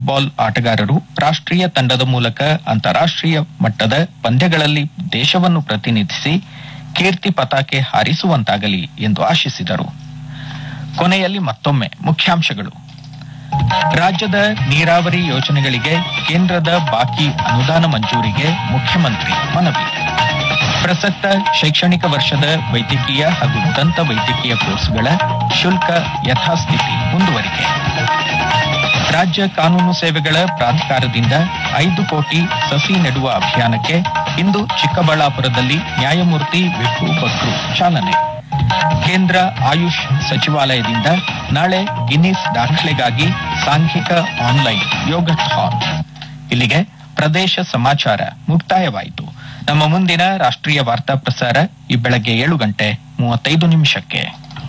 football ಆಟಗಾರರು ರಾಷ್ಟ್ರೀಯ ತಂಡದ ಮೂಲಕ ಅಂತಾರಾಷ್ಟ್ರೀಯ ಮಟ್ಟದ ಪಂದ್ಯಗಳಲ್ಲಿ ದೇಶವನ್ನು ಪ್ರತಿನಿಧಿಸಿ ಕೀರ್ತಿ ಪತಾಕೆ ಹಾರಿಸುವಂತಾಗಲಿ ಎಂದು ಆಶಿಸಿದರು ಕೊನೆಯಲ್ಲಿ ಮತ್ತೊಮ್ಮೆ ಮುಖ್ಯಾಂಶಗಳು ರಾಜ್ಯದ ನೀರಾವರಿ ಯೋಜನೆಗಳಿಗೆ ಕೇಂದ್ರದ ಬಾಕಿ ಅನುದಾನ ಮಂಜೂರಿಗೆ ಮುಖ್ಯಮಂತ್ರಿ ಮನವಿ ಪ್ರಸಕ್ತ ಶೈಕ್ಷಣಿಕ ವರ್ಷದ ವೈದ್ಯಕೀಯ ಹಾಗೂ ದಂತ ವೈದ್ಯಕೀಯ ಕೋರ್ಸ್ಗಳ ಶುಲ್ಕ ಯಥಾಸ್ಥಿತಿ ಮುಂದುವರಿಕೆ ರಾಜ್ಯ ಕಾನೂನು ಸೇವೆಗಳ ಪ್ರಾಧಿಕಾರದಿಂದ ಐದು ಕೋಟಿ ಸಸಿ ನೆಡುವ ಅಭಿಯಾನಕ್ಕೆ ಇಂದು ಚಿಕ್ಕಬಳ್ಳಾಪುರದಲ್ಲಿ ನ್ಯಾಯಮೂರ್ತಿ ವಿಭು ಬಕ್ರು ಚಾಲನೆ ಕೇಂದ್ರ ಆಯುಷ್ ಸಚಿವಾಲಯದಿಂದ ನಾಳೆ ಗಿನ್ನಿಸ್ ದಾಖಲೆಗಾಗಿ ಸಾಂಘಿಕ ಆನ್ಲೈನ್ ಯೋಗಥಾನ್ ಇಲ್ಲಿಗೆ ಪ್ರದೇಶ ಸಮಾಚಾರ ಮುಕ್ತಾಯವಾಯಿತು ನಮ್ಮ ಮುಂದಿನ ರಾಷ್ಟ್ರೀಯ ವಾರ್ತಾ ಪ್ರಸಾರ ಈ ಬೆಳಗ್ಗೆ ಏಳು ಗಂಟೆ ಮೂವತ್ತೈದು ನಿಮಿಷಕ್ಕೆ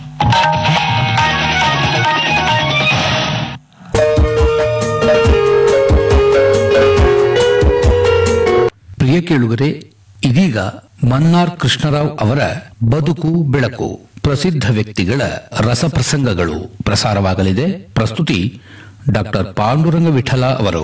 ಪ್ರಿಯ ಕೇಳುಗರೆ ಇದೀಗ ಮನ್ನಾರ್ ಕೃಷ್ಣರಾವ್ ಅವರ ಬದುಕು ಬೆಳಕು ಪ್ರಸಿದ್ಧ ವ್ಯಕ್ತಿಗಳ ರಸಪ್ರಸಂಗಗಳು ಪ್ರಸಾರವಾಗಲಿದೆ ಪ್ರಸ್ತುತಿ ಡಾಕ್ಟರ್ ಪಾಂಡುರಂಗ ವಿಠಲ ಅವರು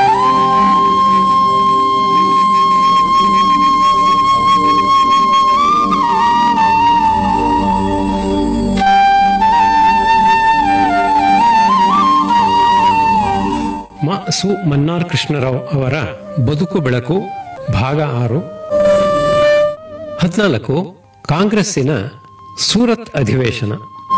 ಮ ಸು ಮನ್ನಾರ್ ಕೃಷ್ಣರಾವ್ ಅವರ ಬದುಕು ಬೆಳಕು ಭಾಗ ಆರು ಹದಿನಾಲ್ಕು ಕಾಂಗ್ರೆಸ್ಸಿನ ಸೂರತ್ ಅಧಿವೇಶನ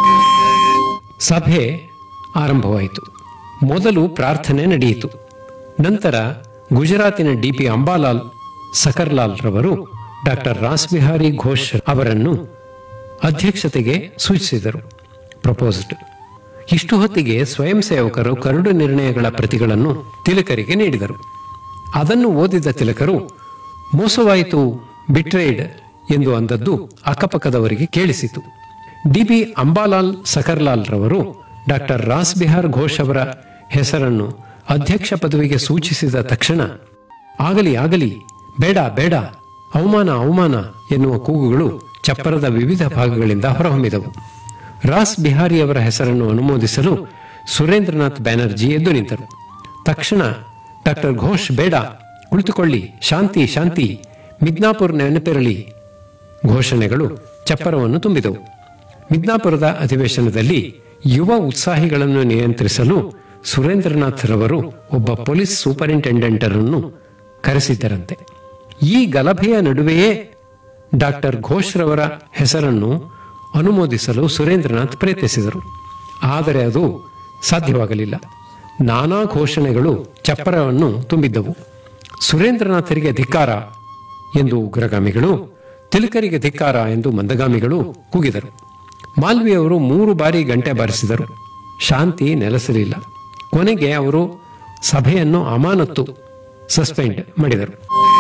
ಸಭೆ ಆರಂಭವಾಯಿತು ಮೊದಲು ಪ್ರಾರ್ಥನೆ ನಡೆಯಿತು ನಂತರ ಗುಜರಾತಿನ ಡಿಪಿ ಅಂಬಾಲಾಲ್ ಸಕರ್ಲಾಲ್ ರವರು ಡಾಕ್ಟರ್ ರಾಸ್ಬಿಹಾರಿ ಘೋಷ್ ಅವರನ್ನು ಅಧ್ಯಕ್ಷತೆಗೆ ಸೂಚಿಸಿದರು ಪ್ರಪೋಸ್ಡ್ ಇಷ್ಟು ಹೊತ್ತಿಗೆ ಸ್ವಯಂ ಸೇವಕರು ಕರಡು ನಿರ್ಣಯಗಳ ಪ್ರತಿಗಳನ್ನು ತಿಲಕರಿಗೆ ನೀಡಿದರು ಅದನ್ನು ಓದಿದ ತಿಲಕರು ಮೋಸವಾಯಿತು ಬಿಟ್ರೇಡ್ ಎಂದು ಅಂದದ್ದು ಅಕ್ಕಪಕ್ಕದವರಿಗೆ ಕೇಳಿಸಿತು ಡಿಬಿ ಅಂಬಾಲಾಲ್ ಸಕರ್ಲಾಲ್ ರವರು ಡಾಕ್ಟರ್ ರಾಸ್ ಬಿಹಾರ್ ಘೋಷ್ ಅವರ ಹೆಸರನ್ನು ಅಧ್ಯಕ್ಷ ಪದವಿಗೆ ಸೂಚಿಸಿದ ತಕ್ಷಣ ಆಗಲಿ ಆಗಲಿ ಬೇಡ ಬೇಡ ಅವಮಾನ ಅವಮಾನ ಎನ್ನುವ ಕೂಗುಗಳು ಚಪ್ಪರದ ವಿವಿಧ ಭಾಗಗಳಿಂದ ಹೊರಹೊಮ್ಮಿದವು ರಾಸ್ ಬಿಹಾರಿಯವರ ಹೆಸರನ್ನು ಅನುಮೋದಿಸಲು ಸುರೇಂದ್ರನಾಥ್ ಬ್ಯಾನರ್ಜಿ ಎದ್ದು ನಿಂತರು ತಕ್ಷಣ ಡಾಕ್ಟರ್ ಘೋಷ್ ಬೇಡ ಕುಳಿತುಕೊಳ್ಳಿ ಶಾಂತಿ ಶಾಂತಿ ಮಿದ್ನಾಪುರ್ ನೆನಪಿರಲಿ ಘೋಷಣೆಗಳು ಚಪ್ಪರವನ್ನು ತುಂಬಿದವು ಮಿದ್ನಾಪುರದ ಅಧಿವೇಶನದಲ್ಲಿ ಯುವ ಉತ್ಸಾಹಿಗಳನ್ನು ನಿಯಂತ್ರಿಸಲು ಸುರೇಂದ್ರನಾಥ್ ರವರು ಒಬ್ಬ ಪೊಲೀಸ್ ಸೂಪರಿಂಟೆಂಡೆಂಟರನ್ನು ಕರೆಸಿದ್ದರಂತೆ ಈ ಗಲಭೆಯ ನಡುವೆಯೇ ಡಾಕ್ಟರ್ ಘೋಷ್ ರವರ ಹೆಸರನ್ನು ಅನುಮೋದಿಸಲು ಸುರೇಂದ್ರನಾಥ್ ಪ್ರಯತ್ನಿಸಿದರು ಆದರೆ ಅದು ಸಾಧ್ಯವಾಗಲಿಲ್ಲ ನಾನಾ ಘೋಷಣೆಗಳು ಚಪ್ಪರವನ್ನು ತುಂಬಿದ್ದವು ಸುರೇಂದ್ರನಾಥರಿಗೆ ಧಿಕ್ಕಾರ ಎಂದು ಉಗ್ರಗಾಮಿಗಳು ತಿಲಕರಿಗೆ ಧಿಕ್ಕಾರ ಎಂದು ಮಂದಗಾಮಿಗಳು ಕೂಗಿದರು ಮಾಲ್ವಿಯವರು ಮೂರು ಬಾರಿ ಗಂಟೆ ಬಾರಿಸಿದರು ಶಾಂತಿ ನೆಲೆಸಲಿಲ್ಲ ಕೊನೆಗೆ ಅವರು ಸಭೆಯನ್ನು ಅಮಾನತ್ತು ಸಸ್ಪೆಂಡ್ ಮಾಡಿದರು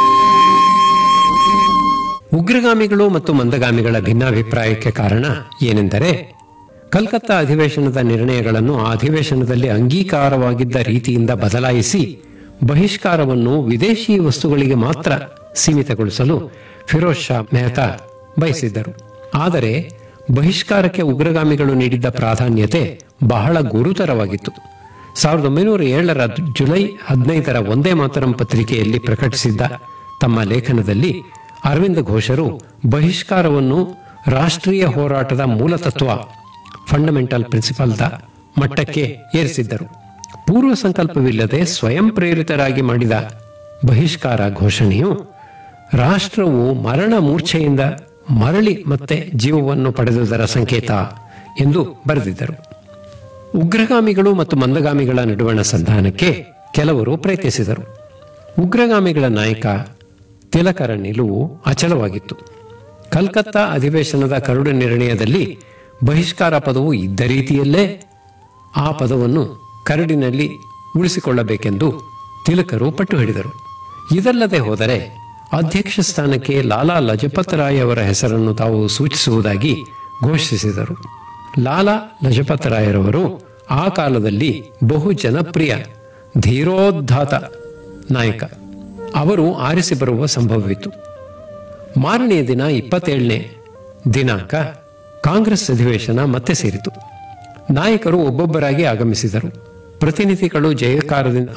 ಉಗ್ರಗಾಮಿಗಳು ಮತ್ತು ಮಂದಗಾಮಿಗಳ ಭಿನ್ನಾಭಿಪ್ರಾಯಕ್ಕೆ ಕಾರಣ ಏನೆಂದರೆ ಕಲ್ಕತ್ತಾ ಅಧಿವೇಶನದ ನಿರ್ಣಯಗಳನ್ನು ಆ ಅಧಿವೇಶನದಲ್ಲಿ ಅಂಗೀಕಾರವಾಗಿದ್ದ ರೀತಿಯಿಂದ ಬದಲಾಯಿಸಿ ಬಹಿಷ್ಕಾರವನ್ನು ವಿದೇಶಿ ವಸ್ತುಗಳಿಗೆ ಮಾತ್ರ ಸೀಮಿತಗೊಳಿಸಲು ಫಿರೋಜ್ ಶಾ ಮೆಹ್ತಾ ಬಯಸಿದ್ದರು ಆದರೆ ಬಹಿಷ್ಕಾರಕ್ಕೆ ಉಗ್ರಗಾಮಿಗಳು ನೀಡಿದ್ದ ಪ್ರಾಧಾನ್ಯತೆ ಬಹಳ ಗುರುತರವಾಗಿತ್ತು ಸಾವಿರದ ಒಂಬೈನೂರ ಏಳರ ಜುಲೈ ಹದಿನೈದರ ಒಂದೇ ಮಾತರಂ ಪತ್ರಿಕೆಯಲ್ಲಿ ಪ್ರಕಟಿಸಿದ್ದ ತಮ್ಮ ಲೇಖನದಲ್ಲಿ ಅರವಿಂದ ಘೋಷರು ಬಹಿಷ್ಕಾರವನ್ನು ರಾಷ್ಟ್ರೀಯ ಹೋರಾಟದ ಮೂಲತತ್ವ ಫಂಡಮೆಂಟಲ್ ಪ್ರಿನ್ಸಿಪಲ್ದ ಮಟ್ಟಕ್ಕೆ ಏರಿಸಿದ್ದರು ಪೂರ್ವ ಸಂಕಲ್ಪವಿಲ್ಲದೆ ಸ್ವಯಂ ಪ್ರೇರಿತರಾಗಿ ಮಾಡಿದ ಬಹಿಷ್ಕಾರ ಘೋಷಣೆಯು ರಾಷ್ಟ್ರವು ಮರಣ ಮೂರ್ಛೆಯಿಂದ ಮರಳಿ ಮತ್ತೆ ಜೀವವನ್ನು ಪಡೆದುದರ ಸಂಕೇತ ಎಂದು ಬರೆದಿದ್ದರು ಉಗ್ರಗಾಮಿಗಳು ಮತ್ತು ಮಂದಗಾಮಿಗಳ ನಡುವಣ ಸಂಧಾನಕ್ಕೆ ಕೆಲವರು ಪ್ರಯತ್ನಿಸಿದರು ಉಗ್ರಗಾಮಿಗಳ ನಾಯಕ ತಿಲಕರ ನಿಲುವು ಅಚಲವಾಗಿತ್ತು ಕಲ್ಕತ್ತಾ ಅಧಿವೇಶನದ ಕರಡು ನಿರ್ಣಯದಲ್ಲಿ ಬಹಿಷ್ಕಾರ ಪದವು ಇದ್ದ ರೀತಿಯಲ್ಲೇ ಆ ಪದವನ್ನು ಕರಡಿನಲ್ಲಿ ಉಳಿಸಿಕೊಳ್ಳಬೇಕೆಂದು ತಿಲಕರು ಪಟ್ಟು ಹಿಡಿದರು ಇದಲ್ಲದೆ ಹೋದರೆ ಅಧ್ಯಕ್ಷ ಸ್ಥಾನಕ್ಕೆ ಲಾಲಾ ಲಜಪತ್ ರಾಯ್ ಅವರ ಹೆಸರನ್ನು ತಾವು ಸೂಚಿಸುವುದಾಗಿ ಘೋಷಿಸಿದರು ಲಾಲಾ ಲಜಪತ್ ರಾಯರವರು ಆ ಕಾಲದಲ್ಲಿ ಬಹು ಜನಪ್ರಿಯ ಧೀರೋದ್ಧಾತ ನಾಯಕ ಅವರು ಆರಿಸಿ ಬರುವ ಸಂಭವವಿತ್ತು ಮಾರನೆಯ ದಿನ ಇಪ್ಪತ್ತೇಳನೇ ದಿನಾಂಕ ಕಾಂಗ್ರೆಸ್ ಅಧಿವೇಶನ ಮತ್ತೆ ಸೇರಿತು ನಾಯಕರು ಒಬ್ಬೊಬ್ಬರಾಗಿ ಆಗಮಿಸಿದರು ಪ್ರತಿನಿಧಿಗಳು ಜಯಕಾರದಿಂದ